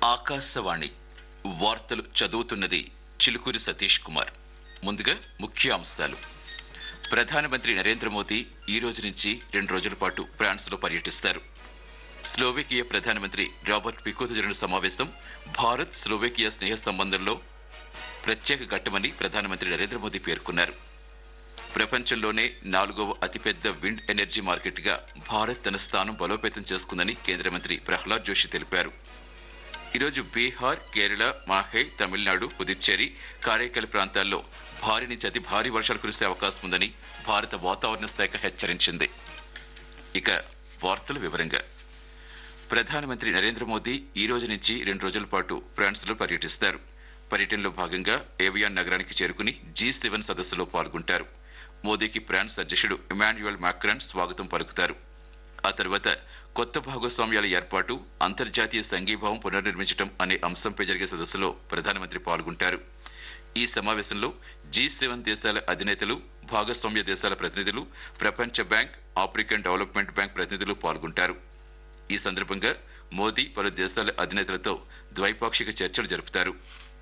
ఆకాశవాణి వార్తలు చదువుతున్నది చిలుకూరి సతీష్ కుమార్ ముందుగా ముఖ్య అంశాలు ప్రధానమంత్రి నరేంద్ర మోదీ ఈ రోజు నుంచి రెండు రోజుల పాటు ఫ్రాన్స్ లో పర్యటిస్తారు స్లోవేకియా ప్రధానమంత్రి రాబర్ట్ పికోతో జరిగిన సమావేశం భారత్ స్లోవేకియా స్నేహ సంబంధంలో ప్రత్యేక ఘట్టమని ప్రధానమంత్రి నరేంద్ర మోదీ పేర్కొన్నారు ప్రపంచంలోనే నాలుగవ అతిపెద్ద విండ్ ఎనర్జీ మార్కెట్ గా భారత్ తన స్థానం బలోపేతం చేసుకుందని కేంద్ర మంత్రి ప్రహ్లాద్ జోషి తెలిపారు ఈరోజు బీహార్ కేరళ మాహే తమిళనాడు పుదుచ్చేరి కారైకల్ ప్రాంతాల్లో భారీ నుంచి అతి భారీ వర్షాలు కురిసే అవకాశం ఉందని భారత వాతావరణ శాఖ హెచ్చరించింది ఇక వార్తల వివరంగా ప్రధానమంత్రి నరేంద్ర మోదీ ఈ రోజు నుంచి రెండు రోజుల పాటు ఫ్రాన్స్ లో పర్యటిస్తారు పర్యటనలో భాగంగా ఏవియాన్ నగరానికి చేరుకుని జీ సెవెన్ సదస్సులో పాల్గొంటారు మోదీకి ఫ్రాన్స్ అధ్యక్షుడు ఇమాన్యుయల్ మాక్రాన్ స్వాగతం పలుకుతారు ఆ తర్వాత కొత్త భాగస్వామ్యాల ఏర్పాటు అంతర్జాతీయ సంఘీభావం పునర్నిర్మించడం అనే అంశంపై జరిగే సదస్సులో ప్రధానమంత్రి పాల్గొంటారు ఈ సమావేశంలో జీ సెవెన్ దేశాల అధినేతలు భాగస్వామ్య దేశాల ప్రతినిధులు ప్రపంచ బ్యాంక్ ఆఫ్రికన్ డెవలప్మెంట్ బ్యాంక్ ప్రతినిధులు పాల్గొంటారు ఈ సందర్భంగా మోదీ పలు దేశాల అధినేతలతో ద్వైపాక్షిక చర్చలు జరుపుతారు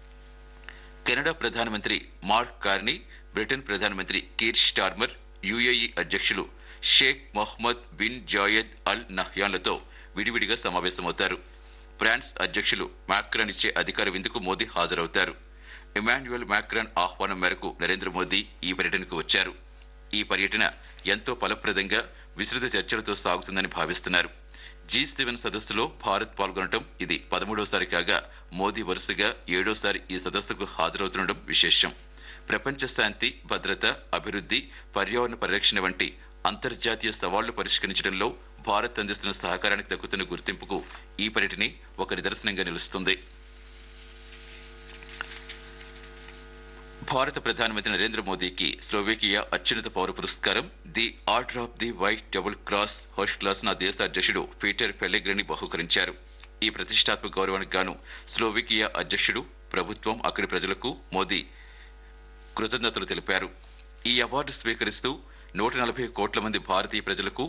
కెనడా ప్రధానమంత్రి మార్క్ కార్నీ బ్రిటన్ ప్రధానమంత్రి కీర్ స్టార్మర్ యుఏఈ అధ్యక్షులు Sheikh Mohammed bin Zayed Al నహ్యాన్లతో విడివిడిగా సమావేశమవుతారు ఫ్రాన్స్ అధ్యక్షులు మాక్రాన్ ఇచ్చే అధికార విందుకు మోదీ హాజరవుతారు ఇమాన్యుయల్ మాక్రాన్ ఆహ్వానం మేరకు నరేంద్ర మోదీ ఈ పర్యటనకు వచ్చారు ఈ పర్యటన ఎంతో ఫలప్రదంగా విస్తృత చర్చలతో సాగుతుందని భావిస్తున్నారు జీ సెవెన్ సదస్సులో భారత్ పాల్గొనడం ఇది పదమూడోసారి కాగా మోదీ వరుసగా ఏడోసారి ఈ సదస్సుకు హాజరవుతుండడం విశేషం ప్రపంచ శాంతి భద్రత అభివృద్ధి పర్యావరణ పరిరక్షణ వంటి అంతర్జాతీయ సవాళ్లు పరిష్కరించడంలో భారత్ అందిస్తున్న సహకారానికి దక్కుతున్న గుర్తింపుకు ఈ పర్యటన ఒక నిదర్శనంగా నిలుస్తుంది భారత ప్రధానమంత్రి నరేంద్ర మోదీకి స్లోవేకియా అత్యున్నత పౌర పురస్కారం the order of the white double cross first class నా దేశ అధ్యక్షుడు పీటర్ పెల్లెగ్రిని బహుకరించారు ఈ ప్రతిష్టాత్మక గౌరవానికి గాను స్లోవేకియా అధ్యక్షుడు ప్రభుత్వం అక్కడి ప్రజలకు మోదీ కృతజ్ఞతలు తెలిపారు ఈ అవార్డు స్వీకరిస్తూ నూట నలభై కోట్ల మంది భారతీయ ప్రజలకు